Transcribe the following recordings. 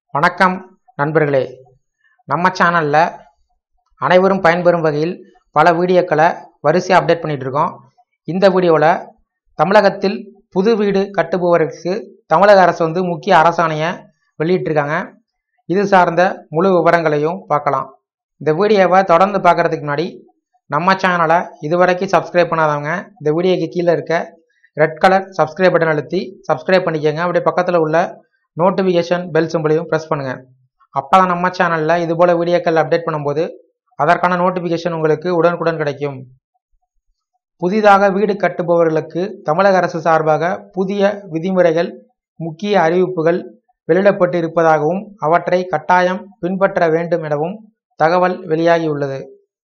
வணக்கம் நண்பர்களே நம்ம சேனலில் அனைவரும் பயன்பெறும் வகையில் பல வீடியோக்களை வரிசையாக அப்டேட் பண்ணிட்டு இருக்கோம் இந்த வீடியோவில் தமிழகத்தில் புது வீடு கட்டுபவருக்கு தமிழக அரசு வந்து முக்கிய அரசாணையை வெளியிட்டிருக்காங்க இது சார்ந்த முழு விவரங்களையும் பார்க்கலாம் இந்த வீடியோவை தொடர்ந்து பார்க்குறதுக்கு முன்னாடி நம்ம சேனலை இதுவரைக்கும் சப்ஸ்கிரைப் பண்ணாதவங்க இந்த வீடியோக்கு கீழே இருக்க ரெட் கலர் சப்ஸ்கிரைப் பட்டன் அழுத்தி சப்ஸ்கிரைப் பண்ணிக்கோங்க அப்படியே பக்கத்தில் உள்ள நோட்டிஃபிகேஷன் பெல் சிம்பிளையும் ப்ரெஸ் பண்ணுங்கள் அப்போ தான் நம்ம சேனலில் இது போல் வீடியோக்கள் அப்டேட் பண்ணும்போது அதற்கான நோட்டிஃபிகேஷன் உங்களுக்கு உடனுக்குடன் கிடைக்கும் புதிதாக வீடு கட்டுபவர்களுக்கு தமிழக அரசு சார்பாக புதிய விதிமுறைகள் முக்கிய அறிவிப்புகள் வெளியிடப்பட்டு இருப்பதாகவும் அவற்றை கட்டாயம் பின்பற்ற வேண்டும் எனவும் தகவல் வெளியாகியுள்ளது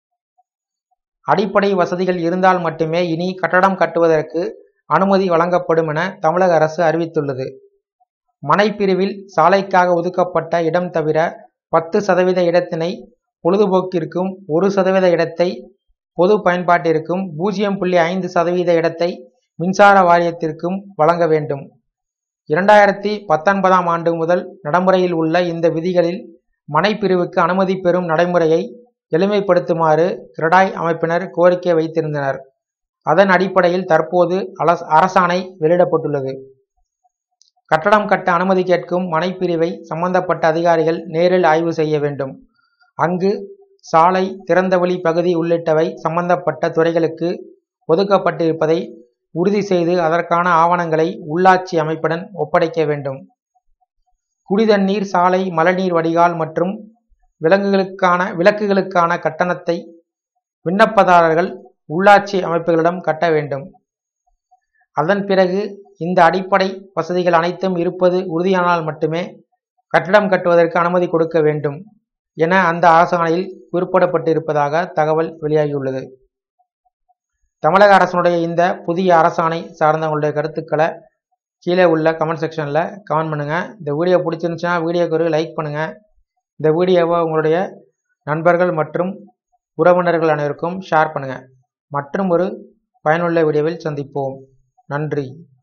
அடிப்படை வசதிகள் இருந்தால் மட்டுமே இனி கட்டடம் கட்டுவதற்கு அனுமதி வழங்கப்படும் என தமிழக அரசு அறிவித்துள்ளது மனைப்பிரிவில் சாலைக்காக ஒதுக்கப்பட்ட இடம் தவிர பத்து சதவீத இடத்தினை பொழுதுபோக்கிற்கும் ஒரு சதவீத இடத்தை பொது பயன்பாட்டிற்கும் பூஜ்ஜியம் புள்ளி ஐந்து சதவீத இடத்தை மின்சார வாரியத்திற்கும் வழங்க வேண்டும் இரண்டாயிரத்தி பத்தொன்பதாம் ஆண்டு முதல் நடைமுறையில் உள்ள இந்த விதிகளில் மனைப்பிரிவுக்கு அனுமதி பெறும் நடைமுறையை எளிமைப்படுத்துமாறு கிரடாய் அமைப்பினர் கோரிக்கை வைத்திருந்தனர் அதன் அடிப்படையில் தற்போது அரசாணை வெளியிடப்பட்டுள்ளது கட்டடம் கட்ட அனுமதி கேட்கும் மனைப்பிரிவை சம்பந்தப்பட்ட அதிகாரிகள் நேரில் ஆய்வு செய்ய வேண்டும் அங்கு சாலை திறந்தவெளி பகுதி உள்ளிட்டவை சம்பந்தப்பட்ட துறைகளுக்கு ஒதுக்கப்பட்டிருப்பதை உறுதி செய்து அதற்கான ஆவணங்களை உள்ளாட்சி அமைப்புடன் ஒப்படைக்க வேண்டும் குடிதண்ணீர் சாலை மழைநீர் வடிகால் மற்றும் விலங்குகளுக்கான விலக்குகளுக்கான கட்டணத்தை விண்ணப்பதாரர்கள் உள்ளாட்சி அமைப்புகளிடம் கட்ட வேண்டும் அதன் பிறகு இந்த அடிப்படை வசதிகள் அனைத்தும் இருப்பது உறுதியானால் மட்டுமே கட்டடம் கட்டுவதற்கு அனுமதி கொடுக்க வேண்டும் என அந்த அரசாணையில் குறிப்பிடப்பட்டிருப்பதாக தகவல் வெளியாகியுள்ளது தமிழக அரசனுடைய இந்த புதிய அரசாணை சார்ந்த உங்களுடைய கருத்துக்களை கீழே உள்ள கமெண்ட் செக்ஷனில் கமெண்ட் பண்ணுங்கள் இந்த வீடியோ பிடிச்சிருந்துச்சுன்னா வீடியோக்கு ஒரு லைக் பண்ணுங்கள் இந்த வீடியோவை உங்களுடைய நண்பர்கள் மற்றும் உறவினர்கள் அனைவருக்கும் ஷேர் பண்ணுங்கள் மற்றும் ஒரு பயனுள்ள வீடியோவில் சந்திப்போம் நன்றி